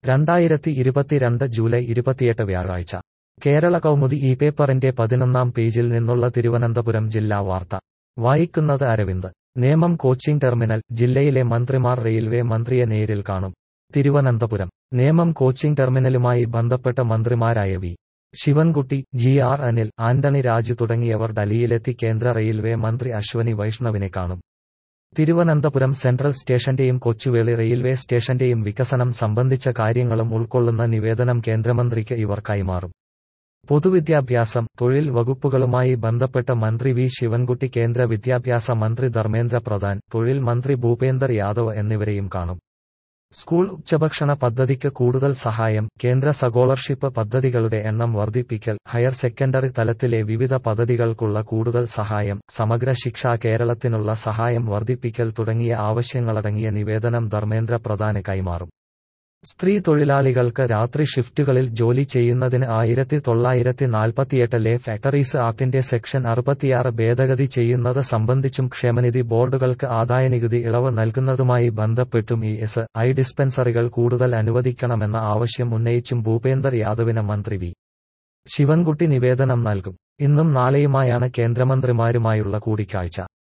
രണ്ടായിരത്തി ഇരുപത്തിരണ്ട് ജൂലൈ ഇരുപത്തിയെട്ട് വ്യാഴാഴ്ച കേരള കൗമുദി ഈ പേപ്പറിന്റെ പതിനൊന്നാം പേജിൽ നിന്നുള്ള തിരുവനന്തപുരം ജില്ലാ വാർത്ത വായിക്കുന്നത് അരവിന്ദ് നേമം കോച്ചിംഗ് ടെർമിനൽ ജില്ലയിലെ മന്ത്രിമാർ റെയിൽവേ മന്ത്രിയെ നേരിൽ കാണും തിരുവനന്തപുരം നേമം കോച്ചിംഗ് ടെർമിനലുമായി ബന്ധപ്പെട്ട മന്ത്രിമാരായ V Sivankutty G R Anil Antony Raju തുടങ്ങിയവർ ഡൽഹിയിലെത്തി കേന്ദ്ര റെയിൽവേ മന്ത്രി അശ്വനി വൈഷ്ണവിനെ കാണും തിരുവനന്തപുരം സെൻട്രൽ സ്റ്റേഷന്റെയും കൊച്ചുവേളി റെയിൽവേ സ്റ്റേഷന്റെയും വികസനം സംബന്ധിച്ച കാര്യങ്ങളും ഉൾക്കൊള്ളുന്ന നിവേദനം കേന്ദ്രമന്ത്രിക്ക് ഇവർ കൈമാറും പൊതുവിദ്യാഭ്യാസം തൊഴിൽ വകുപ്പുകളുമായി ബന്ധപ്പെട്ട മന്ത്രി വി ശിവൻകുട്ടി കേന്ദ്ര വിദ്യാഭ്യാസ മന്ത്രി ധർമ്മേന്ദ്ര പ്രധാൻ തൊഴിൽ മന്ത്രി ഭൂപേന്ദർ യാദവ് എന്നിവരെയും കാണും സ്കൂൾ ഉച്ചഭക്ഷണ പദ്ധതിക്ക് കൂടുതൽ സഹായം കേന്ദ്ര സ്കോളർഷിപ്പ് പദ്ധതികളുടെ എണ്ണം വർദ്ധിപ്പിക്കൽ ഹയർ സെക്കൻഡറി തലത്തിലെ വിവിധ പദ്ധതികൾക്കുള്ള കൂടുതൽ സഹായം സമഗ്ര ശിക്ഷ കേരളത്തിനുള്ള സഹായം വർദ്ധിപ്പിക്കൽ തുടങ്ങിയ ആവശ്യങ്ങളടങ്ങിയ നിവേദനം ധർമ്മേന്ദ്ര പ്രധാന് കൈമാറും സ്ത്രീ തൊഴിലാളികൾക്ക് രാത്രി ഷിഫ്റ്റുകളിൽ ജോലി ചെയ്യുന്നതിന് ആയിരത്തി തൊള്ളായിരത്തി നാൽപ്പത്തിയെട്ടിലെ ഫാക്ടറീസ് ആക്ടിന്റെ സെക്ഷൻ അറുപത്തിയാറ് ഭേദഗതി ചെയ്യുന്നത് സംബന്ധിച്ചും ക്ഷേമനിധി ബോർഡുകൾക്ക് ആദായനികുതി ഇളവ് നൽകുന്നതുമായി ബന്ധപ്പെട്ടും ഇ എസ് ഐ ഡിസ്പെൻസറികൾ കൂടുതൽ അനുവദിക്കണമെന്ന ആവശ്യം ഉന്നയിച്ചും ഭൂപേന്ദർ യാദവിന് മന്ത്രി വി ശിവൻകുട്ടി നിവേദനം നൽകും ഇന്നും നാളെയുമായാണ് കേന്ദ്രമന്ത്രിമാരുമായുള്ള കൂടിക്കാഴ്ച